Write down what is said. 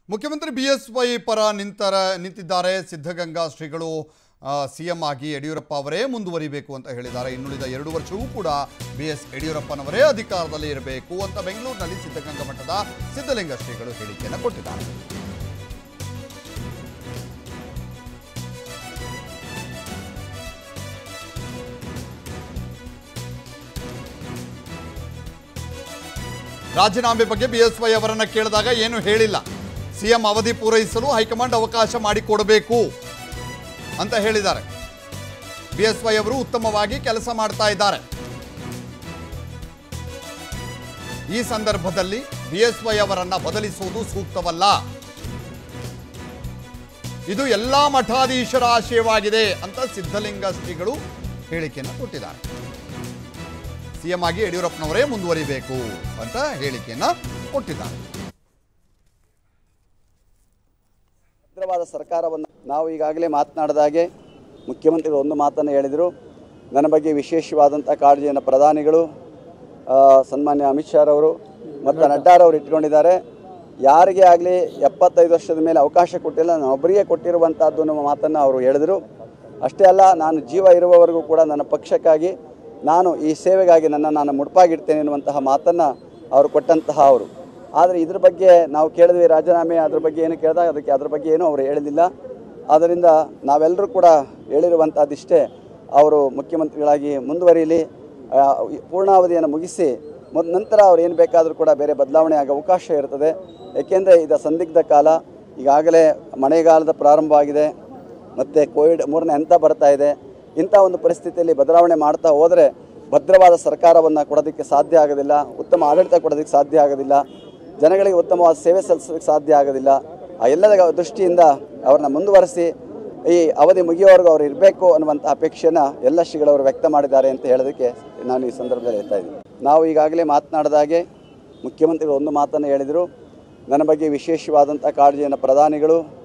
ಮುಖ್ಯಮಂತ್ರಿ B S Y ಪರ ನಿಂತರ ನಿಂತಿದ್ದಾರೆ ಸಿದ್ಧಗಂಗಾ ಶ್ರೀಗಳು ಸಿಎಂ ಆಗಿ ಯಡಿಯೂರಪ್ಪ ಅವರೇ ಮುಂದುವರಿಬೇಕು ಅಂತ ಹೇಳಿದ್ದಾರೆ ಇನ್ನುಳಿದ ಎರಡು ವರ್ಷವೂ ಕೂಡ ಬಿ ಎಸ್ ಯಡಿಯೂರಪ್ಪನವರೇ ಅಧಿಕಾರದಲ್ಲಿ ಇರಬೇಕು ಅಂತ ಬೆಂಗಳೂರಿನಲ್ಲಿ ಸಿದ್ಧಗಂಗಾ ಮಠದ ಸಿದ್ಧಲಿಂಗ ಶ್ರೀಗಳು ಹೇಳಿಕೆಯನ್ನು ಕೊಟ್ಟಿದ್ದಾರೆ ರಾಜೀನಾಮೆ ಬಗ್ಗೆ ಬಿಎಸ್ವೈ ಅವರನ್ನ ಕೇಳಿದಾಗ ಏನು ಹೇಳಿಲ್ಲ ಸಿಎಂ ಅವಧಿ ಪೂರೈಸಲು ಹೈಕಮಾಂಡ್ ಅವಕಾಶ ಮಾಡಿಕೊಡಬೇಕು ಅಂತ ಹೇಳಿದ್ದಾರೆ ಬಿಎಸ್ವೈ ಅವರು ಉತ್ತಮವಾಗಿ ಕೆಲಸ ಮಾಡ್ತಾ ಇದ್ದಾರೆ ಈ ಸಂದರ್ಭದಲ್ಲಿ ಬಿಎಸ್ವೈ ಅವರನ್ನ ಬದಲಿಸುವುದು ಸೂಕ್ತವಲ್ಲ ಇದು ಎಲ್ಲಾ ಮಠಾಧೀಶರ ಆಶಯವಾಗಿದೆ ಅಂತ ಸಿದ್ಧಲಿಂಗ ಶ್ರೀಗಳು ಹೇಳಿಕೆಯನ್ನು ಕೊಟ್ಟಿದ್ದಾರೆ ಸಿಎಂ ಆಗಿ ಯಡಿಯೂರಪ್ಪನವರೇ ಮುಂದುವರಿಬೇಕು ಅಂತ ಹೇಳಿಕೆಯನ್ನ ಕೊಟ್ಟಿದ್ದಾರೆ ಭದ್ರವಾದ ಸರ್ಕಾರವನ್ನು ನಾವು ಈಗಾಗಲೇ ಮಾತನಾಡಿದ ಹಾಗೆ ಮುಖ್ಯಮಂತ್ರಿಗಳು ಒಂದು ಮಾತನ್ನು ಹೇಳಿದರು ನನ್ನ ಬಗ್ಗೆ ವಿಶೇಷವಾದಂಥ ಕಾಳಜಿಯನ್ನು ಪ್ರಧಾನಿಗಳು ಆ, ಸನ್ಮಾನ್ಯ ಅಮಿತ್ ಶಾ ಅವರು ಮತ್ತು ನಡ್ಡಾರವರು ಇಟ್ಕೊಂಡಿದ್ದಾರೆ ಯಾರಿಗೆ ಆಗಲಿ ಎಪ್ಪತ್ತೈದು ವರ್ಷದ ಮೇಲೆ ಅವಕಾಶ ಕೊಟ್ಟಿಲ್ಲ ನಾನು ಒಬ್ಬರಿಗೆ ಕೊಟ್ಟಿರುವಂಥದ್ದು ನಮ್ಮ ಮಾತನ್ನು ಅವರು ಹೇಳಿದರು ಅಷ್ಟೇ ಅಲ್ಲ ನಾನು ಜೀವ ಇರುವವರೆಗೂ ಕೂಡ ನನ್ನ ಪಕ್ಷಕ್ಕಾಗಿ ನಾನು ಈ ಸೇವೆಗಾಗಿ ನನ್ನ ನಾನು ಮುಡುಪಾಗಿಡ್ತೇನೆ ಎನ್ನುವಂತಹ ಮಾತನ್ನು ಅವರು ಕೊಟ್ಟಂತಹ ಅವರು ಆದರೆ ಇದ್ರ ಬಗ್ಗೆ ನಾವು ಕೇಳಿದ್ವಿ ರಾಜೀನಾಮೆ ಅದ್ರ ಬಗ್ಗೆ ಏನು ಕೇಳಿದಾಗ ಅದಕ್ಕೆ ಅದ್ರ ಬಗ್ಗೆ ಏನೂ ಅವರು ಹೇಳಿಲ್ಲ ಆದ್ದರಿಂದ ನಾವೆಲ್ಲರೂ ಕೂಡ ಹೇಳಿರುವಂಥದ್ದಿಷ್ಟೇ ಅವರು ಮುಖ್ಯಮಂತ್ರಿಗಳಾಗಿ ಮುಂದುವರಿಯಲಿ ಆ, ಪೂರ್ಣಾವಧಿಯನ್ನು ಮುಗಿಸಿ ಮತ್ತು ನಂತರ ಅವ್ರು ಏನು ಬೇಕಾದರೂ ಕೂಡ ಬೇರೆ ಬದಲಾವಣೆ ಆಗೋ ಅವಕಾಶ ಇರ್ತದೆ ಏಕೆಂದರೆ ಇದು ಸಂದಿಗ್ಧ ಕಾಲ ಈಗಾಗಲೇ ಮಳೆಗಾಲದ ಪ್ರಾರಂಭವಾಗಿದೆ ಮತ್ತು ಕೋವಿಡ್ ಮೂರನೇ ಹಂತ ಬರ್ತಾ ಇದೆ ಇಂಥ ಒಂದು ಪರಿಸ್ಥಿತಿಯಲ್ಲಿ ಬದಲಾವಣೆ ಮಾಡ್ತಾ ಹೋದರೆ ಭದ್ರವಾದ ಸರ್ಕಾರವನ್ನು ಕೊಡೋದಕ್ಕೆ ಸಾಧ್ಯ ಆಗೋದಿಲ್ಲ ಉತ್ತಮ ಆಡಳಿತ ಕೊಡೋದಕ್ಕೆ ಸಾಧ್ಯ ಆಗೋದಿಲ್ಲ ಜನಗಳಿಗೆ ಉತ್ತಮವಾದ ಸೇವೆ ಸಲ್ಲಿಸೋದಕ್ಕೆ ಸಾಧ್ಯ ಆಗೋದಿಲ್ಲ ಆ ಎಲ್ಲದ ದೃಷ್ಟಿಯಿಂದ ಅವ್ರನ್ನ ಮುಂದುವರಿಸಿ ಈ ಅವಧಿ ಮುಗಿಯೋವರೆಗೂ ಅವ್ರು ಇರಬೇಕು ಅನ್ನುವಂಥ ಅಪೇಕ್ಷೆನ ಎಲ್ಲ ಶ್ರೀಗಳವರು ವ್ಯಕ್ತ ಮಾಡಿದ್ದಾರೆ ಅಂತ ಹೇಳೋದಕ್ಕೆ ನಾನು ಈ ಸಂದರ್ಭದಲ್ಲಿ ಹೇಳ್ತಾ ಇದ್ದೀನಿ ನಾವು ಈಗಾಗಲೇ ಮಾತನಾಡಿದ ಹಾಗೆ ಮುಖ್ಯಮಂತ್ರಿಗಳು ಒಂದು ಮಾತನ್ನು ಹೇಳಿದರು ನನ್ನ ಬಗ್ಗೆ ವಿಶೇಷವಾದಂಥ ಕಾಳಜಿಯನ್ನು ಪ್ರಧಾನಿಗಳು